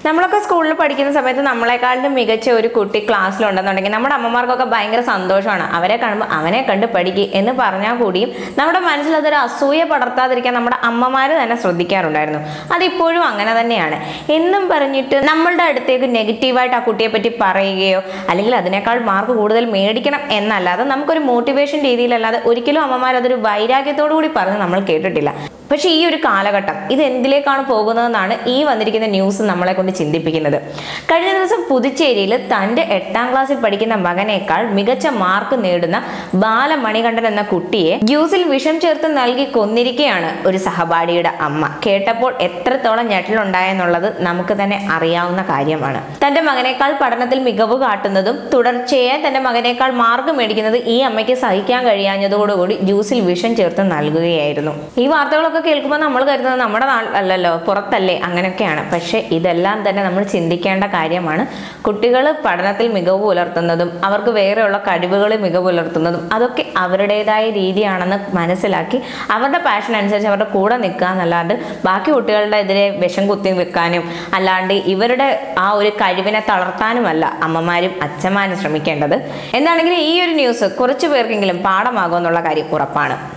നമ്മളൊക്കെ സ്കൂളിൽ പഠിക്കുന്ന സമയത്ത് നമ്മളെക്കാളും മികച്ച ഒരു കുട്ടി ക്ലാസ്സിലുണ്ടെന്നുണ്ടെങ്കിൽ നമ്മുടെ അമ്മമാർക്കൊക്കെ ഭയങ്കര സന്തോഷമാണ് അവരെ കാണുമ്പോൾ അവനെ കണ്ട് പഠിക്കുക എന്ന് പറഞ്ഞാൽ കൂടിയും നമ്മുടെ മനസ്സിൽ അതൊരു അസൂയ പടർത്താതിരിക്കാൻ നമ്മുടെ അമ്മമാർ തന്നെ ശ്രദ്ധിക്കാറുണ്ടായിരുന്നു അതിപ്പോഴും അങ്ങനെ തന്നെയാണ് എന്നും പറഞ്ഞിട്ട് നമ്മളുടെ അടുത്തേക്ക് നെഗറ്റീവായിട്ട് ആ കുട്ടിയെ പറ്റി പറയുകയോ അല്ലെങ്കിൽ അതിനേക്കാൾ മാർക്ക് കൂടുതൽ മേടിക്കണം എന്നല്ലാതെ നമുക്കൊരു മോട്ടിവേഷൻ രീതിയിലല്ലാതെ ഒരിക്കലും അമ്മമാർ അതൊരു വൈരാഗ്യത്തോടു കൂടി പറഞ്ഞ് നമ്മൾ കേട്ടിട്ടില്ല പക്ഷേ ഈ ഒരു കാലഘട്ടം ഇത് എന്തിലേക്കാണ് പോകുന്നതെന്നാണ് ഈ വന്നിരിക്കുന്ന ന്യൂസ് നമ്മളെ കൊണ്ട് ചിന്തിപ്പിക്കുന്നത് കഴിഞ്ഞ ദിവസം പുതുച്ചേരിയിൽ തൻ്റെ എട്ടാം ക്ലാസ്സിൽ പഠിക്കുന്ന മകനേക്കാൾ മികച്ച മാർക്ക് നേടുന്ന ബാലമണികണ്ഠൻ എന്ന കുട്ടിയെ ജ്യൂസിൽ വിഷം ചേർത്ത് നൽകി കൊന്നിരിക്കുകയാണ് ഒരു സഹപാഠിയുടെ അമ്മ കേട്ടപ്പോൾ എത്രത്തോളം ഞെട്ടലുണ്ടായെന്നുള്ളത് നമുക്ക് തന്നെ അറിയാവുന്ന കാര്യമാണ് തൻ്റെ മകനേക്കാൾ പഠനത്തിൽ മികവ് കാട്ടുന്നതും തുടർച്ചയായി തൻ്റെ മകനേക്കാൾ മാർക്ക് മേടിക്കുന്നത് ഈ അമ്മയ്ക്ക് സഹിക്കാൻ കഴിയാഞ്ഞതോടുകൂടി ജ്യൂസിൽ വിഷം ചേർത്ത് നൽകുകയായിരുന്നു ഈ വാർത്തകളൊക്കെ കേൾക്കുമ്പോൾ നമ്മൾ കരുതുന്നത് നമ്മുടെ നാട്ടിലല്ലോ പുറത്തല്ലേ അങ്ങനെയൊക്കെയാണ് പക്ഷേ ഇതെല്ലാം തന്നെ നമ്മൾ ചിന്തിക്കേണ്ട കാര്യമാണ് കുട്ടികൾ പഠനത്തിൽ മികവ് പുലർത്തുന്നതും അവർക്ക് വേറെയുള്ള കഴിവുകൾ മികവ് പുലർത്തുന്നതും അതൊക്കെ അവരുടേതായ രീതിയാണെന്ന് മനസ്സിലാക്കി അവരുടെ പാഷൻ അനുസരിച്ച് അവരുടെ കൂടെ നിൽക്കുക എന്നല്ലാണ്ട് ബാക്കി കുട്ടികളുടെ എതിരെ വിഷം കുത്തി വെക്കാനും അല്ലാണ്ട് ഇവരുടെ ആ ഒരു കഴിവിനെ തളർത്താനുമല്ല അമ്മമാരും അച്ഛന്മാരും ശ്രമിക്കേണ്ടത് എന്താണെങ്കിലും ഈ ഒരു ന്യൂസ് കുറച്ച് പേർക്കെങ്കിലും പാഠമാകുമെന്നുള്ള കാര്യം ഉറപ്പാണ്